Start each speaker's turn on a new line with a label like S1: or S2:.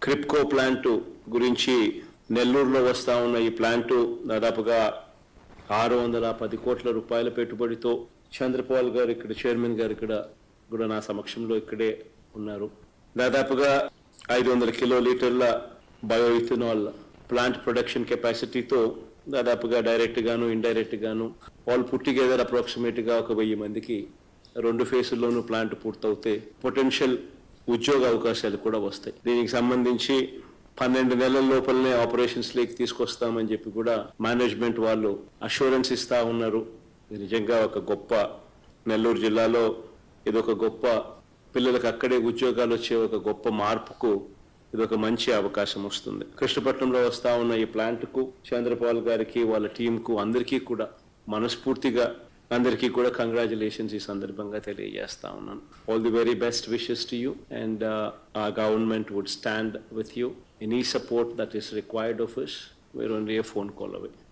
S1: క్రిప్కో plant గురించి నెల్లూరులో వస్తా ఉన్న ఈ ప్లాంటు దాదాపుగా ఆరు వందల పది కోట్ల రూపాయల పెట్టుబడితో చంద్రపాల్ గారు ఇక్కడ చైర్మన్ గారు ఇక్కడ కూడా నా సమక్షంలో ఇక్కడే ఉన్నారు దాదాపుగా ఐదు వందల కిలో లీటర్ల బయో ఇథనాల్ ప్లాంట్ ప్రొడక్షన్ కెపాసిటీతో దాదాపుగా డైరెక్ట్ గాను ఇండైరెక్ట్ గాను ఆల్ పుట్ టుగెదర్ అప్రాక్సిమేట్ గా ఒక వెయ్యి మందికి రెండు ఫేసుల్లోనూ ప్లాంట్ పూర్తవుతే పొటెన్షియల్ ఉద్యోగ అవకాశాలు కూడా వస్తాయి దీనికి సంబంధించి పన్నెండు నెలల లోపలనే ఆపరేషన్స్ లేకి తీసుకొస్తామని చెప్పి కూడా మేనేజ్మెంట్ వాళ్ళు అష్యూరెన్స్ ఇస్తా ఉన్నారు ఇది నిజంగా ఒక గొప్ప నెల్లూరు జిల్లాలో ఇది ఒక గొప్ప పిల్లలకు అక్కడే ఉద్యోగాలు వచ్చే ఒక గొప్ప మార్పుకు ఇది ఒక మంచి అవకాశం వస్తుంది కృష్ణపట్నంలో వస్తా ఉన్న ఈ ప్లాంట్ కు చంద్రపాల్ గారికి వాళ్ళ టీం కు అందరికీ కూడా మనస్ఫూర్తిగా అందరికీ కూడా కంగ్రాచులేషన్స్ ఈ సందర్భంగా తెలియజేస్తా ఉన్నాను all the very best wishes to you and uh government would stand with you any support that is required of us we're only a phone call away